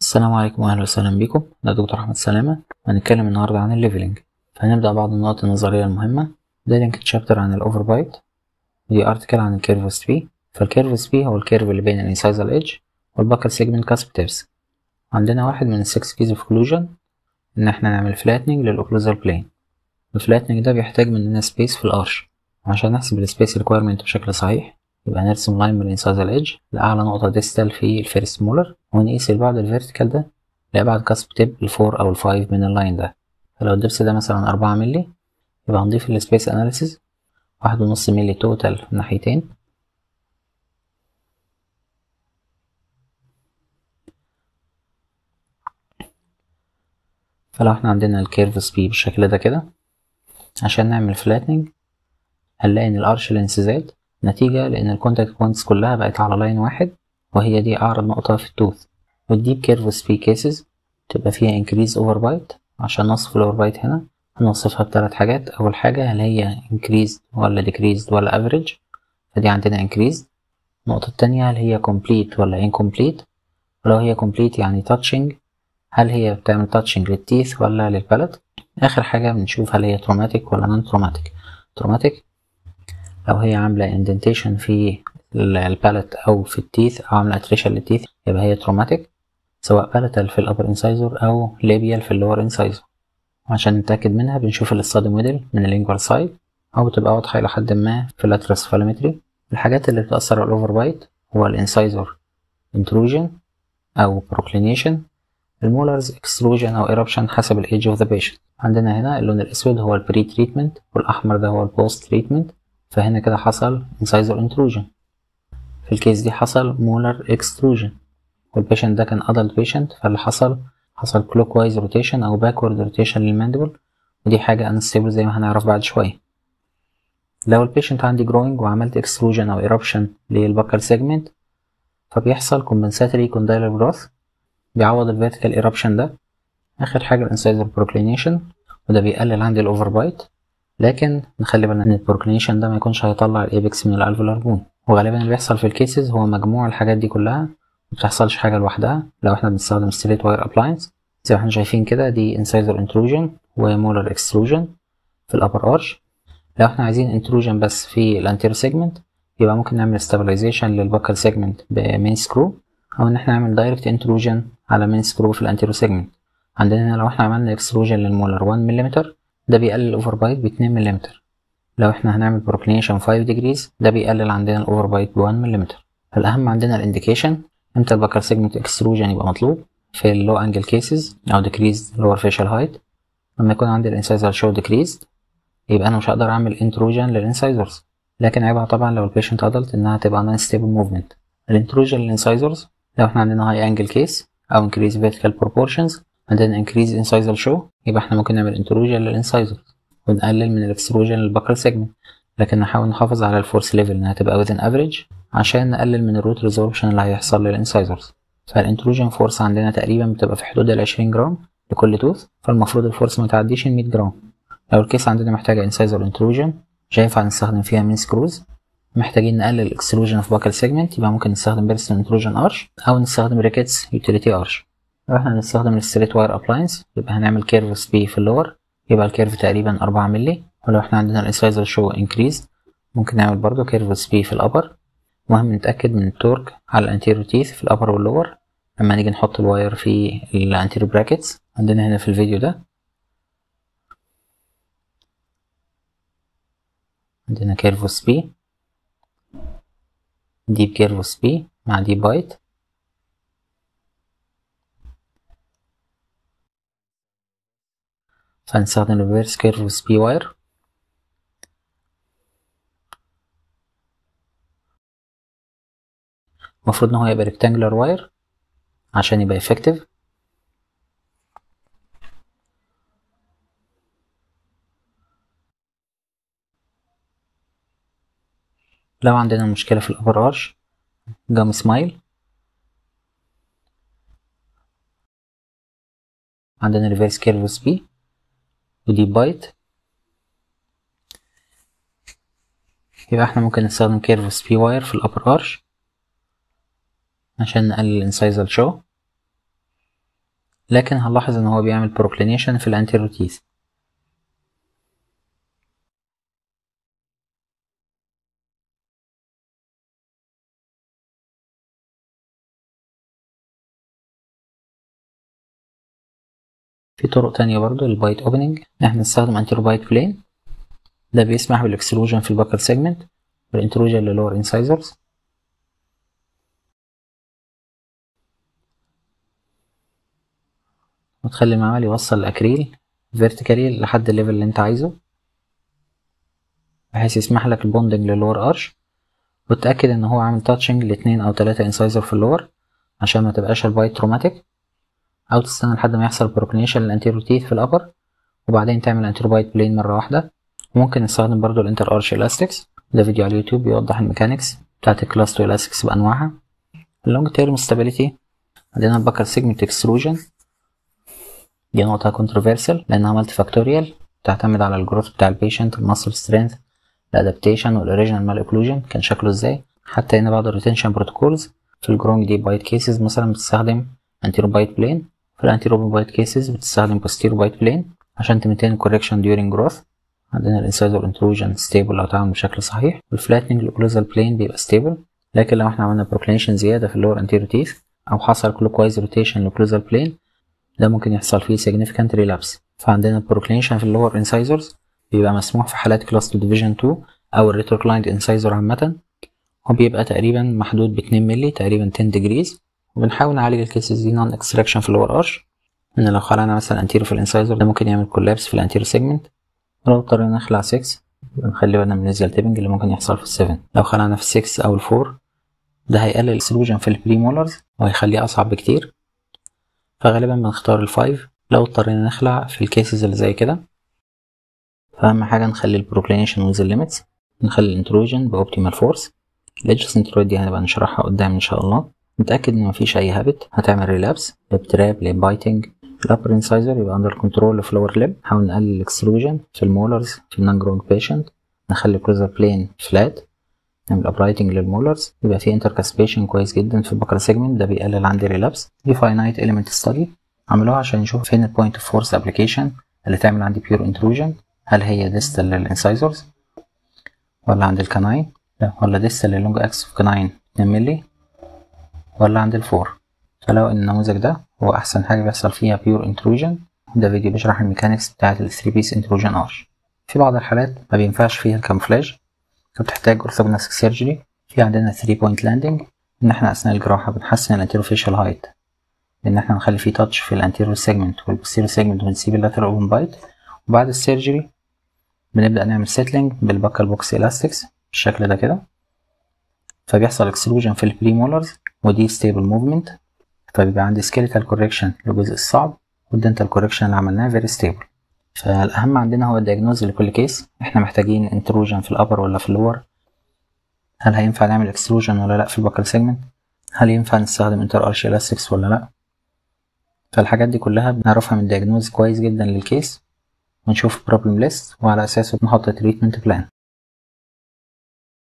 السلام عليكم واهلا وسهلا بكم انا دكتور احمد سلامه هنتكلم النهارده عن الليفلنج فهنبدا بعض النقط النظريه المهمه ده لينك تشابتر عن الاوفر بايت ودي ارتكل عن الكيرف سبي فالكيرف سبي هو الكيرف اللي بين الانسايزال ايدج والباكل سيجمنت كاسب تيبس عندنا واحد من السكس كيز اوف كلوجن ان احنا نعمل فلاتنج للاوكلوزال بلين الفلاتنج ده بيحتاج مننا سبيس في الارش وعشان نحسب السبيس ريكويرمنت بشكل صحيح يبقى نرسم لاين من الانسايزال ايدج لأعلى نقطة ديستال في الفيرست مولر ونقيس البعد الفيرتيكال ده لأبعد كاسب تيب الفور أو الفايف من اللاين ده فلو الدبس ده مثلا أربعة ملي يبقى هنضيف السبيس أناليسيز واحد ونص ملي توتال من ناحيتين فلو احنا عندنا الكيرف سبي بالشكل ده كده عشان نعمل فلاتنج هنلاقي ان الارش لينس زاد نتيجة لأن الكونتاكت بوينتس كلها بقت على لاين واحد وهي دي أعرض نقطة في التوث والديب كيرف سبي كيسز تبقى فيها increase over bite عشان نوصف الأوفر بايت هنا هنوصفها بثلاث حاجات أول حاجة هل هي increased ولا decreased ولا average فدي عندنا increased النقطة التانية هل هي complete ولا incomplete ولو هي complete يعني touching هل هي بتعمل touching للتيث ولا للبلد آخر حاجة بنشوف هل هي traumatic ولا non traumatic traumatic لو هي عاملة اندنتيشن في البالت أو في التيث أو عاملة اتريشن للتيث يبقى هي تروماتيك سواء بالتال في الأبر انسايزور أو ليبيال في اللور انسايزور عشان نتأكد منها بنشوف الاستادي موديل من اللينجوال سايد أو بتبقى واضحة إلى حد ما في اللاترس فالومتري الحاجات اللي بتأثر على الأوفر بايت هو الانسايزور intrusion أو proclination المولرز اكستروجن أو eruption حسب الايدج اوف ذا patient عندنا هنا اللون الأسود هو البري تريتمنت والأحمر ده هو البوست تريتمنت فهنا كده حصل incisor intrusion في الكيس دي حصل molar extrusion والبيشنت ده كان adult patient فاللي حصل حصل clockwise rotation أو backward rotation للمانديبل ودي حاجة unstable زي ما هنعرف بعد شوية لو البيشنت عندي growing وعملت extrusion أو eruption للبكال segment فبيحصل compensatory condylar growth بيعوض الفيرتيكال eruption ده آخر حاجة الانسايزر proclination وده بيقلل عندي الأوفر بايت لكن نخلي بالنا ان البروكلينيشن ده ما يكونش هيطلع الايبكس من الالفولار بون وغالبا اللي بيحصل في الكيسز هو مجموع الحاجات دي كلها ما بتحصلش حاجه لوحدها لو احنا بنستخدم ستريت واير ابلاينس زي ما احنا شايفين كده دي انسايزر انتروجن ومولر اكستروجن في الابر ارش لو احنا عايزين انتروجن بس في الانتيرو سيجمنت يبقى ممكن نعمل ستابلايزيشن للبكال سيجمنت بمين سكرو او ان احنا نعمل دايركت انتروجن على مين سكرو في الانتيرو سيجمنت عندنا هنا لو احنا عملنا اكستروجن للمولر 1 ملم ده بيقلل الاوفر بايت ب 2 ملم لو احنا هنعمل بروكلينيشن 5 ديجريز ده بيقلل عندنا الاوفر بايت ب 1 ملم فالاهم عندنا الانديكيشن امتى البكر سيجمنت اكستروجن يبقى مطلوب في اللو انجل كيسز او ديكريز لور فيشال هايت لما يكون عندي الانسايزر شو ديكريزد يبقى انا مش هقدر اعمل انتروجن للانسايزرز لكن عيبها طبعا لو البيشنت ادلت انها تبقى نون ستيبل موفمنت الانتروجن للانسايزرز لو احنا عندنا هاي انجل كيس او انكريز فيرتيكال بروبورشنز عندنا انكريز انسايزر شو يبقى احنا ممكن نعمل انتروجن للانسايزر ونقلل من الاكستروجن للبكر سيجمنت لكن نحاول نحافظ على الفورس ليفل انها تبقى within average عشان نقلل من الروت ريزوربشن اللي هيحصل للانسايزرز فالانتروجن فورس عندنا تقريبا بتبقى في حدود ال 20 جرام لكل توث فالمفروض الفورس ما تعديش ال 100 جرام لو الكيس عندنا محتاجه انسايزر انتروجن مش هينفع نستخدم فيها مين سكروز محتاجين نقلل الاكستروجن في باكل سيجمنت يبقى ممكن نستخدم بيرسون انتروجن ارش او نستخدم ريكيتس يوتيليتي ارش لو احنا هنستخدم الستريت واير ابلاينس يبقى هنعمل كيرف سبي في اللور يبقى الكيرف تقريبا أربعة ملي ولو احنا عندنا الانسايزر شو انكريز ممكن نعمل برضو كيرف سبي في الابر مهم نتأكد من التورك على الانتيرو تيث في الابر واللور لما نيجي نحط الواير في الانتيرو براكتس عندنا هنا في الفيديو ده عندنا كيرف سبي ديب كيرف سبي مع ديب بايت فهنستخدم الريفرس كيرف سبي واير المفروض ان هو يبقى ريكتانجلر واير عشان يبقى effective لو عندنا مشكلة في الأبر أرش جام سمايل عندنا ريفرس كيرف سبي ودي بايت يبقى احنا ممكن نستخدم كيرف سبي واير في الأبر أرش عشان نقلل الانسايزال شو لكن هنلاحظ ان هو بيعمل بروكلينيشن في الانتيريور تيث في طرق تانية برضو البايت اوبننج احنا نستخدم انتيرو بايت بلين ده بيسمح بالاكستروجن في الباكر سيجمنت والانتروجن للور انسايزرز وتخلي المعمل يوصل الاكريل فيرتيكالي لحد الليفل اللي انت عايزه بحيث يسمح لك البوندنج للور ارش وتأكد ان هو عامل تاتشنج لاتنين او تلاتة انسايزر في اللور عشان ما تبقاش البايت تروماتيك او تستنى لحد ما يحصل بروكلينيشن للانتيرو تيث في الابر وبعدين تعمل انتيرو بايت بلين مرة واحدة وممكن نستخدم برضو الانتر ارش الاستكس ده فيديو على اليوتيوب بيوضح الميكانيكس بتاعت الكلاس 2 الاستكس بانواعها اللونج تيرم ستابيليتي عندنا البكر سيجمنت اكستروجن دي نقطة كونتروفيرسال لأنها مالتي فاكتوريال تعتمد على الجروث بتاع البيشنت الماسل سترينث الادابتيشن والاوريجينال مال اوكلوجن كان شكله ازاي حتى هنا بعض الريتنشن بروتوكولز في الجرونج دي بايت كيسز مثلا بتستخدم انتيرو بايت بلين في الانتيرو بايت كيسز بتستخدم بوستيرو بايت بلين عشان تمتين كوركشن ديورينج جروث عندنا الانسايزر انتروجن ستيبل لو اتعمل بشكل صحيح والفلاتنج الاوكلوزال بلين بيبقى ستيبل لكن لو احنا عملنا بروكلينيشن زيادة في اللور انتيرو تيث او حصل كلوكوايز روتيشن للاوكلوزال بلين ده ممكن يحصل فيه significant relapse فعندنا البروكلينيشن في اللور انسايزرز بيبقى مسموح في حالات كلاس 2 ديفيجن 2 او الريتروكلايند انسايزر عامة وبيبقى تقريبا محدود ب 2 مللي تقريبا 10 ديجريز وبنحاول نعالج الكيسز دي نون اكستراكشن في اللور ارش ان لو خلعنا مثلا انتيرو في الانسايزر ده ممكن يعمل كولابس في الانتيرو سيجمنت ولو اضطرينا نخلع 6 بنخلي بالنا من النزل تيبنج اللي ممكن يحصل في ال 7 لو خلعنا في 6 او ال 4 ده هيقلل السلوجن في البريمولرز وهيخليه اصعب بكتير فغالبا بنختار الفايف لو اضطرينا نخلع في الكيسز اللي زي كده فأهم حاجة نخلي البروكلينيشن ويز الليميتس نخلي الانتروجن بأوبتيمال فورس الادجستنت دي هنبقى نشرحها قدام إن شاء الله نتأكد إن مفيش أي هابت هتعمل ريلابس لب تراب لب بايتنج الأبر انسايزر يبقى أندر كنترول في لور لب نحاول نقلل الاكستروجن في المولرز في النون جرونج بيشنت نخلي كلوزر بلين فلات نعمل ابرايتنج للمولرز يبقى في انتركاسبيشن كويس جدا في البكرة سيجمنت ده بيقلل عندي ريلابس دي فاينايت اليمنت ستادي عملوها عشان يشوفوا فين البوينت اوف فورس ابلكيشن اللي تعمل عندي بيور انتروجن هل هي ديستال للانسايزرز ولا عند الكناين لا ولا ديستال للونج اكس اوف كناين 2 مللي ولا عند الفور فلو ان النموذج ده هو احسن حاجه بيحصل فيها بيور انتروجن ده فيديو بيشرح الميكانيكس بتاعه ال 3 بيس انتروجن ارش في بعض الحالات ما بينفعش فيها الكامفلاج فبتحتاج اورثوجناستيك سيرجري في عندنا 3 بوينت لاندنج ان احنا اثناء الجراحه بنحسن الانتيروفيشال هايت ان احنا نخلي فيه تاتش في الانتيريور سيجمنت والبوستيريور سيجمنت ونسيب اللاترال اوبن بايت وبعد السيرجري بنبدا نعمل سيتلينج بالباكال بوكس الاستكس بالشكل ده كده فبيحصل اكسلوجن في البريمولرز ودي ستيبل موفمنت فبيبقى عندي سكيليتال كوركشن للجزء الصعب والدنتال كوركشن اللي عملناه فيري ستيبل فالاهم عندنا هو الدياجنوز لكل كيس احنا محتاجين انتروجن في الابر ولا في اللور هل هينفع نعمل اكستروجن ولا لا في الباكال سيجمنت هل ينفع نستخدم انتر ارش الاستكس ولا لا فالحاجات دي كلها بنعرفها من الدياجنوز كويس جدا للكيس ونشوف بروبلم ليست وعلى اساسه نحط تريتمنت بلان